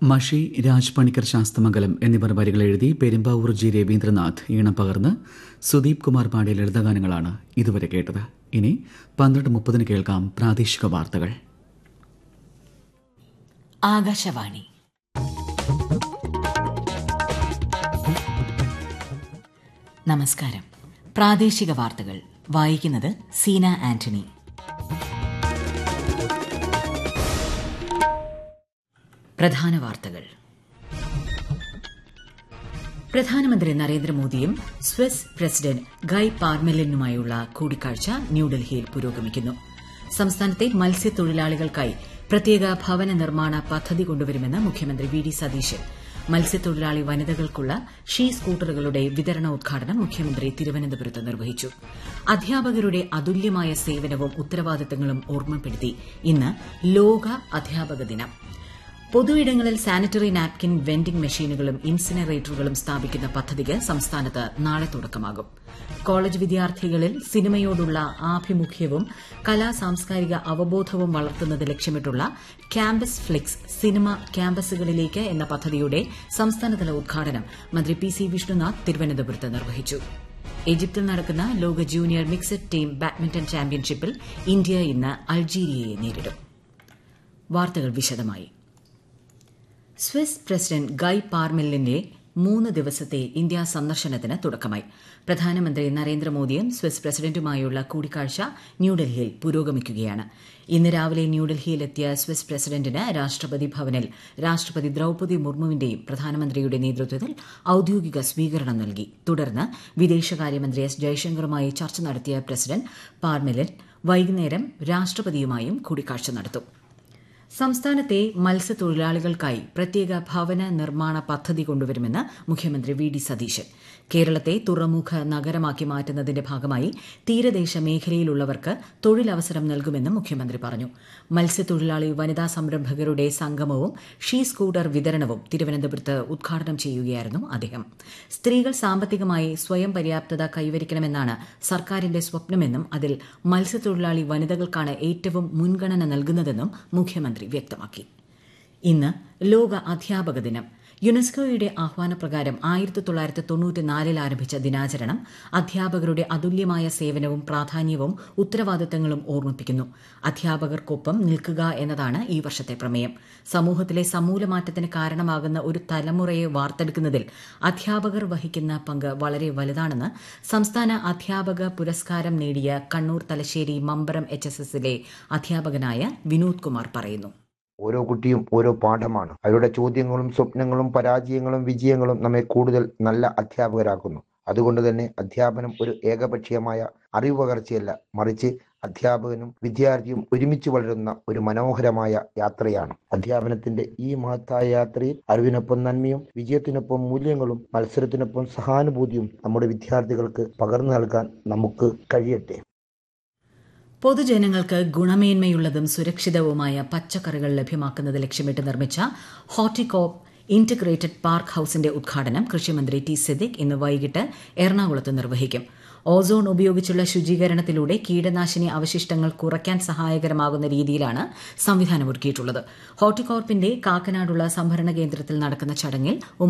മഷി രാജ് പണിക്കർ ശാസ്തമംഗലം എന്നിവർ വരികൾ എഴുതി പെരുമ്പാവൂർ ജി രവീന്ദ്രനാഥ് ഈണം പകർന്ന് സുദീപ് കുമാർ പാടിയ ലളിതഗാനങ്ങളാണ് ഇതുവരെ കേട്ടത് ഇനി പന്ത്രണ്ട് മുപ്പതിന് കേൾക്കാം പ്രാദേശിക വാർത്തകൾ ആകാശവാണി നമസ്കാരം പ്രാദേശിക വാർത്തകൾ വായിക്കുന്നത് സീന ആന്റണി പ്രധാന വാർത്തകൾ പ്രധാനമന്ത്രി നരേന്ദ്രമോദിയും സ്വിസ് പ്രസിഡന്റ് ഗൈ പാർമെലിനുമായുള്ള കൂടിക്കാഴ്ച ന്യൂഡൽഹിയിൽ പുരോഗമിക്കുന്നു സംസ്ഥാനത്തെ മത്സ്യത്തൊഴിലാളികൾക്കായി പ്രത്യേക ഭവന നിർമ്മാണ പദ്ധതി കൊണ്ടുവരുമെന്ന് മുഖ്യമന്ത്രി വി ഡി സതീശൻ മത്സ്യത്തൊഴിലാളി വനിതകൾക്കുള്ള ഷീ സ്കൂട്ടറുകളുടെ വിതരണോദ്ഘാടനം മുഖ്യമന്ത്രി തിരുവനന്തപുരത്ത് നിർവഹിച്ചു അധ്യാപകരുടെ അതുല്യമായ സേവനവും ഉത്തരവാദിത്തങ്ങളും ഓർമ്മപ്പെടുത്തി ഇന്ന് ലോക അധ്യാപക ദിനം പൊതുയിടങ്ങളിൽ സാനിറ്ററി നാപ്കിൻ വെൻഡിംഗ് മെഷീനുകളും ഇൻസിനറേറ്ററുകളും സ്ഥാപിക്കുന്ന പദ്ധതിക്ക് സംസ്ഥാനത്ത് നാളെ തുടക്കമാകും കോളേജ് വിദ്യാർത്ഥികളിൽ സിനിമയോടുള്ള ആഭിമുഖ്യവും കലാ സാംസ്കാരിക അവബോധവും വളർത്തുന്നത് ലക്ഷ്യമിട്ടുള്ള ക്യാമ്പസ് ഫ്ലിക്സ് സിനിമ ക്യാമ്പസുകളിലേക്ക് എന്ന പദ്ധതിയുടെ സംസ്ഥാനതല ഉദ്ഘാടനം മന്ത്രി പി സി വിഷ്ണുനാഥ് തിരുവനന്തപുരത്ത് നിർവഹിച്ചു ഈജിപ്തിൽ നടക്കുന്ന ലോക ജൂനിയർ മിക്സഡ് ടീം ബാഡ്മിന്റൺ ചാമ്പ്യൻഷിപ്പിൽ ഇന്ത്യ ഇന്ന് അൾജീരിയയെ നേരിടും വാർത്തകൾ വിശദമായി സ്വിസ് പ്രസിഡന്റ് ഗൈ പാർമെല്ലിന്റെ മൂന്ന് ദിവസത്തെ ഇന്ത്യ സന്ദർശനത്തിന് തുടക്കമായി പ്രധാനമന്ത്രി നരേന്ദ്രമോദിയും സ്വിസ് പ്രസിഡന്റുമായുള്ള കൂടിക്കാഴ്ച ന്യൂഡൽഹിയിൽ പുരോഗമിക്കുകയാണ് ഇന്ന് രാവിലെ ന്യൂഡൽഹിയിലെത്തിയ സ്വിസ് പ്രസിഡന്റിന് രാഷ്ട്രപതി ഭവനിൽ രാഷ്ട്രപതി ദ്രൌപതി മുർമുവിന്റെയും പ്രധാനമന്ത്രിയുടെ നേതൃത്വത്തിൽ ഔദ്യോഗിക സ്വീകരണം നൽകി തുടർന്ന് വിദേശകാര്യമന്ത്രി എസ് ജയശങ്കറുമായി ചർച്ച നടത്തിയ പ്രസിഡന്റ് പാർമെലിൻ വൈകുന്നേരം രാഷ്ട്രപതിയുമായും കൂടിക്കാഴ്ച നടത്തും സംസ്ഥാനത്തെ മത്സ്യത്തൊഴിലാളികൾക്കായി പ്രത്യേക ഭവന നിർമ്മാണ പദ്ധതി കൊണ്ടുവരുമെന്ന് മുഖ്യമന്ത്രി വി ഡി സതീശൻ കേരളത്തെ തുറമുഖ നഗരമാക്കി മാറ്റുന്നതിന്റെ ഭാഗമായി തീരദേശ മേഖലയിലുള്ളവർക്ക് തൊഴിലവസരം നൽകുമെന്നും മുഖ്യമന്ത്രി പറഞ്ഞു മത്സ്യത്തൊഴിലാളി വനിതാ സംരംഭകരുടെ സംഗമവും ഷീ സ്കൂട്ടർ വിതരണവും തിരുവനന്തപുരത്ത് ഉദ്ഘാടനം ചെയ്യുകയായിരുന്നു അദ്ദേഹം സ്ത്രീകൾ സാമ്പത്തികമായി സ്വയം പര്യാപ്തത കൈവരിക്കണമെന്നാണ് സർക്കാരിന്റെ സ്വപ്നമെന്നും അതിൽ മത്സ്യത്തൊഴിലാളി വനിതകൾക്കാണ് ഏറ്റവും മുൻഗണന നൽകുന്നതെന്നും മുഖ്യമന്ത്രി വ്യക്തമാക്കി ഇന്ന് ലോക അധ്യാപക ദിനം യുനെസ്കോയുടെ ആഹ്വാനപ്രകാരം ആയിരത്തി തൊള്ളായിരത്തി തൊണ്ണൂറ്റിനാലിൽ ആരംഭിച്ച ദിനാചരണം അധ്യാപകരുടെ അതുല്യമായ സേവനവും പ്രാധാന്യവും ഉത്തരവാദിത്തങ്ങളും ഓർമ്മിപ്പിക്കുന്നു അധ്യാപകർക്കൊപ്പം നിൽക്കുക എന്നതാണ് ഈ വർഷത്തെ പ്രമേയം സമൂഹത്തിലെ സമൂലമാറ്റത്തിന് കാരണമാകുന്ന ഒരു തലമുറയെ വാർത്തെടുക്കുന്നതിൽ അധ്യാപകർ വഹിക്കുന്ന പങ്ക് വളരെ വലുതാണെന്ന് സംസ്ഥാന അധ്യാപക പുരസ്കാരം നേടിയ കണ്ണൂർ തലശ്ശേരി മമ്പറം എച്ച് എസ് എസിലെ അധ്യാപകനായ വിനോദ് കുമാർ പറയുന്നു ഓരോ കുട്ടിയും ഓരോ പാഠമാണ് അവരുടെ ചോദ്യങ്ങളും സ്വപ്നങ്ങളും പരാജയങ്ങളും വിജയങ്ങളും നമ്മെ കൂടുതൽ നല്ല അധ്യാപകരാക്കുന്നു അതുകൊണ്ട് തന്നെ അധ്യാപനം ഒരു ഏകപക്ഷീയമായ അറിവ് പകർച്ചയല്ല മറിച്ച് അധ്യാപകനും വിദ്യാർത്ഥിയും ഒരുമിച്ച് വളരുന്ന ഒരു മനോഹരമായ യാത്രയാണ് അധ്യാപനത്തിന്റെ ഈ മഹത്തായ യാത്രയിൽ അറിവിനൊപ്പം നന്മയും വിജയത്തിനൊപ്പം മൂല്യങ്ങളും മത്സരത്തിനൊപ്പം സഹാനുഭൂതിയും നമ്മുടെ വിദ്യാർത്ഥികൾക്ക് പകർന്നു നൽകാൻ നമുക്ക് കഴിയട്ടെ പൊതുജനങ്ങൾക്ക് ഗുണമേന്മയുള്ളതും സുരക്ഷിതവുമായ പച്ചക്കറികൾ ലഭ്യമാക്കുന്നത് ലക്ഷ്യമിട്ട് നിർമ്മിച്ച ഹോർട്ടികോപ്പ് ഇന്റഗ്രേറ്റഡ് പാർക്ക് ഹൌസിന്റെ ഉദ്ഘാടനം കൃഷിമന്ത്രി ടി സിദ്ദിഖ് ഇന്ന് വൈകിട്ട് എറണാകുളത്ത് നിർവഹിക്കും ഓസോൺ ഉപയോഗിച്ചുള്ള ശുചീകരണത്തിലൂടെ കീടനാശിനി അവശിഷ്ടങ്ങൾ കുറയ്ക്കാൻ സഹായകരമാകുന്ന രീതിയിലാണ് സംവിധാനം ഒരുക്കിയിട്ടുള്ളത് ഹോർട്ടികോർപ്പിന്റെ കാക്കനാടുള്ള സംഭരണ കേന്ദ്രത്തിൽ നടക്കുന്ന ചടങ്ങിൽ